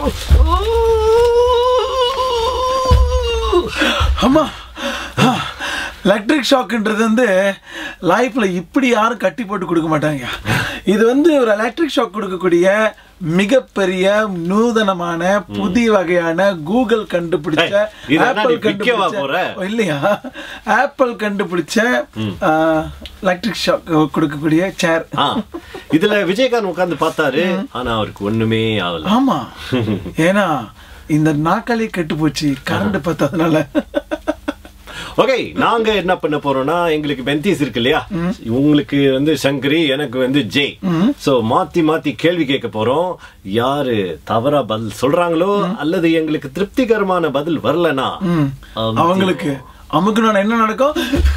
அம்மா எலக்ட்ரிக் ஷாக்குன்றது வந்து லைஃப்ல இப்படி யாரும் கட்டி போட்டு கொடுக்க மாட்டாங்க இது வந்து ஒரு எலக்ட்ரிக் ஷாக் கொடுக்கக்கூடிய மிகப்பெரிய நூதனமான புதிய வகையான கூகுள் கண்டுபிடிச்ச ஏய், இது என்ன நீ ஆப்பிள் விக்கவா கண்டுபிடிச்ச போற? இல்லையா ஆப்பிள் கண்டுபிடிச்ச எலக்ட்ரிக் ஷாக் கொடுக்கக்கூடிய சேர் ஆ, இதுல விஜயகாந்த் உட்கார்ந்து பார்த்தாரு ஆனா அவருக்கு ஒண்ணுமே ஆகல ஆமா ஏன்னா இந்த நாக்காலே கெட்டு போச்சு கரண்ட் பார்த்ததுனால ஓகே நாங்க என்ன பண்ண போறோம்னா எங்களுக்கு பென்தீஸ் இருக்கு இல்லையா உங்களுக்கு வந்து சங்கரி எனக்கு வந்து ஜே சோ மாத்தி மாத்தி கேள்வி கேட்க போறோம் யாரு தவறா பதில் சொல்றாங்களோ அல்லது எங்களுக்கு திருப்திகரமான பதில் வரலனா அவங்களுக்கு அமுக்குனா என்ன நடக்கும்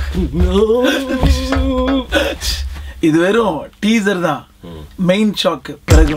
இது வெறும் டீசர் தான் மெயின் ஷாக் பிறகு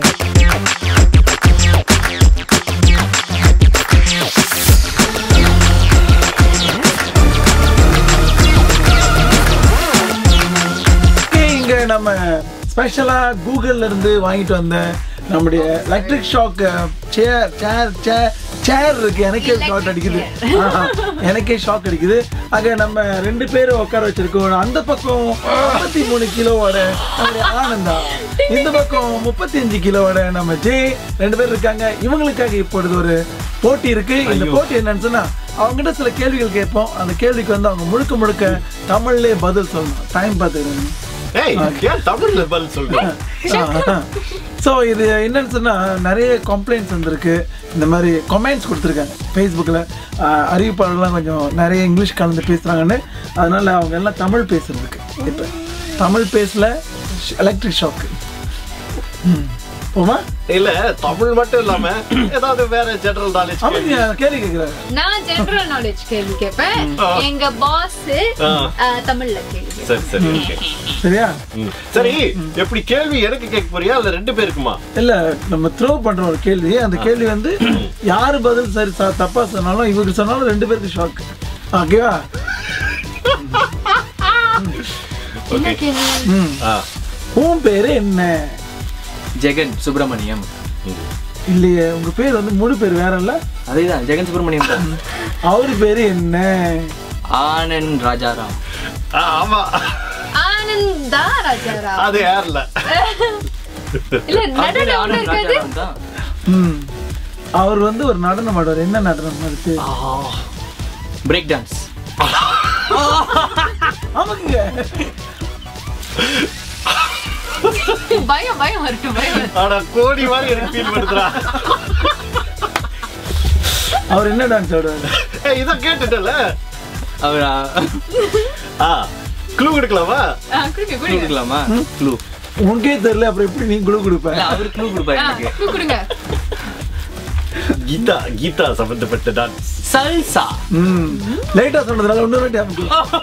Okay, இங்க நம்ம ஸ்பெஷலா கூகுள்ல இருந்து வாங்கிட்டு வந்த நம்முடைய எலக்ட்ரிக் ஷாக் சேர் சேர் சேர் சேர் இருக்கு எனக்கே ஷாக் அடிக்குது ஆஹா, எனக்கே ஷாக் அடிக்குது ஆக நம்ம ரெண்டு பேரும் உட்கார வச்சிருக்கோம் அந்த பக்கம் முப்பத்தி மூணு கிலோவோட நம்முடைய ஆனந்தா இந்த பக்கம் முப்பத்தி அஞ்சு கிலோவோட நம்ம ஜே ரெண்டு பேர் இருக்காங்க இவங்களுக்காக இப்பொழுது ஒரு போட்டி இருக்கு இந்த போட்டி என்னன்னு சொன்னா அவங்ககிட்ட சில கேள்விகள் கேட்போம் அந்த கேள்விக்கு வந்து அவங்க முழுக்க முழுக்க தமிழ்லயே பதில் சொல்லணும் டைம் பார்த்துக்கிறேன் ஏய் ஏன் தமிழ்ல பதில் சொல்றோம் ஸோ இது என்னன்னு சொன்னா நிறைய கம்ப்ளைண்ட்ஸ் வந்திருக்கு இந்த மாதிரி கமெண்ட்ஸ் கொடுத்துருக்காங்க ஃபேஸ்புக்கில் அறிவிப்பாளர்லாம் கொஞ்சம் நிறைய இங்கிலீஷ் கலந்து பேசுகிறாங்கன்னு அதனால அவங்க எல்லாம் தமிழ் பேசுறதுக்கு இப்போ தமிழ் பேசல எலக்ட்ரிக் ஷாக்கு போமா இல்ல தமிழ் மட்டும் இல்லாம ஏதாவது வேற ஜெனரல் நாலேஜ் அவங்க கேள்வி கேட்குறாங்க நான் ஜெனரல் நாலேஜ் கேள்வி கேட்பேன் எங்க பாஸ் ஆ. தமிழ்ல கேள்வி கேட்பேன். சரி சரி ஓகே சரியா சரி எப்படி கேள்வி எனக்கு கேட்க போறியா இல்ல ரெண்டு பேருக்குமா இல்ல நம்ம த்ரோ பண்ற ஒரு கேள்வி அந்த கேள்வி வந்து யாரு பதில் சரி ச- தப்பா சொன்னாலும் இவருக்கு சொன்னாலும் ரெண்டு பேருக்கு ஷாக் ஓகேவா என்ன கேள்வி ம் ஆ. உன் பேரு என்ன ஜெகன் சுப்பிரமணியம் இல்லையே உங்க பேர் வந்து முழு பேர் வேற இல்ல அதேதான் ஜெகன் சுப்பிரமணியம் தான் அவரு பேரு என்ன ஆனந்த் ராஜாராம் ஆ, ஆமா ஆனந்தா ராஜாரா அது யாருல இல்ல நடுவுல ஒண்ணு ஆனந்த் இருக்காது ராஜாராம் தான் ம் அவர் வந்து ஒரு நடனம் ஆடுவார் என்ன நடனம் இருக்கு பிரேக் டான்ஸ் ஆமாங்க பயம் பயம் வரட்டும் பயம் வரட்டும். ஆனா கோடி மாதிரி எனக்கு ஃபீல் பண்ணுறா அவர் என்ன டான்ஸ் ஆடுவார் ஏய் இத கேட்டுட்டல அவர் ஆ க்ளூ கொடுக்கலாமா ஆ, குடுங்க குடுங்க கொடுக்கலாமா க்ளூ உனக்கே தெரியல அப்புறம் எப்படி நீ குழு கொடுப்ப அவர் க்ளூ கொடுப்பாரு ஆ, எனக்கு குடு- கொடுங்க கீதா கீதா சம்பந்தப்பட்ட டான்ஸ் சல்சா ம் லைட்டா சொன்னதுனால இன்னொரு வாட்டி அமைக்கு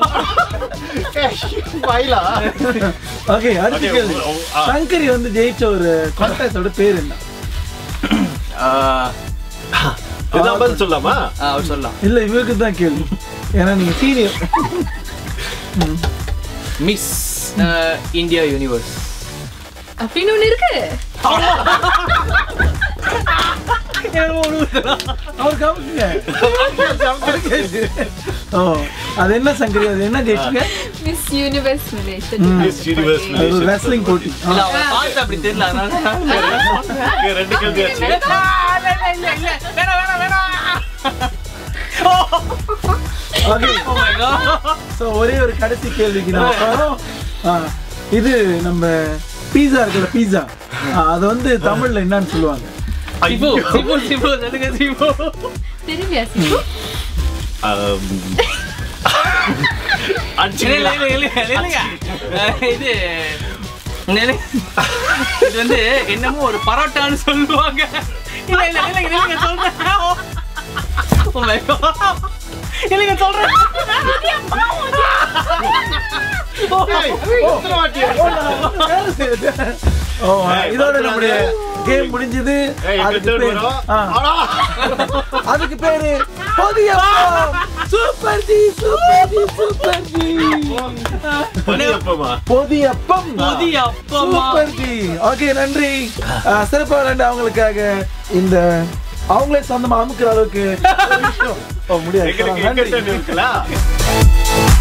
வாயிலா ஓகே அடுத்த Okay, கேள்வி ஓ, ஆ. சங்கரி வந்து ஜெயிச்ச ஒரு கான்டாக்டோட பேர் என்ன இதான் பதில் சொல்லாமா அவர் சொல்லலாம் இல்ல இவருக்கு தான் கேள்வி ஏன்னா நீங்க சீனியர் மிஸ் இந்தியா யூனிவர்ஸ் அப்படின்னு ஒண்ணு இருக்கு அவர் காமிச்சுங்க ஓ அது என்ன சங்கரி அது என்ன ஜெயிச்சுங்க Miss Universe Malaysia Miss Universe அது ஒரு ரெஸ்லிங் போட்டி இல்ல அவங்க பார்த்து அப்படி தெரியல அதனால இங்க ரெண்டு கேள்வி ஆச்சு okay Oh my God. So ஒரே ஒரு கடைசி கேள்விக்கு நம்ம போறோம் ஆ, இது நம்ம பீஸா இருக்குல்ல பீஸா அது வந்து தமிழ்ல என்னன்னு சொல்லுவாங்க சிபு சிபு சிபு சொல்லுங்க சிபு தெரியுமா சிபு ஆம். இல்ல, அடிச்சிங்களா? இல்ல, இல்ல, இல்ல, இல்லைங்க. அஹ், இது நினை- இது வந்து என்னமோ ஒரு பரோட்டான்னு சொல்லுவாங்க இல்ல இல்ல இல்லைங்க இல்லைங்க சொல்றேன் Oh my God. இல்லைங்க சொல்றேன் ஏய், எத்தனை வாட்டி? ஓ ஏய், இதோட பத்து நம்முடைய கேம் முடிஞ்சது ஏய், எங்க அதுக்கு turn பேர் வரும். ஆ, ஆடா. அதுக்கு பேரு பொதியப்பம் super ji super ji super ji பொடியப்பமா? பொதியப்பம் பொதியப்பமா? சூப்பர் ஜி ஓகே நன்றி ஆ, சிறப்பா ரெண்டு அவங்களுக்காக இந்த அவங்களே சொந்தமா அமுக்குற அளவுக்கு ஒரு விஷயம். ஓ, முடியாது எங்களுக்கு நன்றி எங்கிட்ட இருக்கலாம்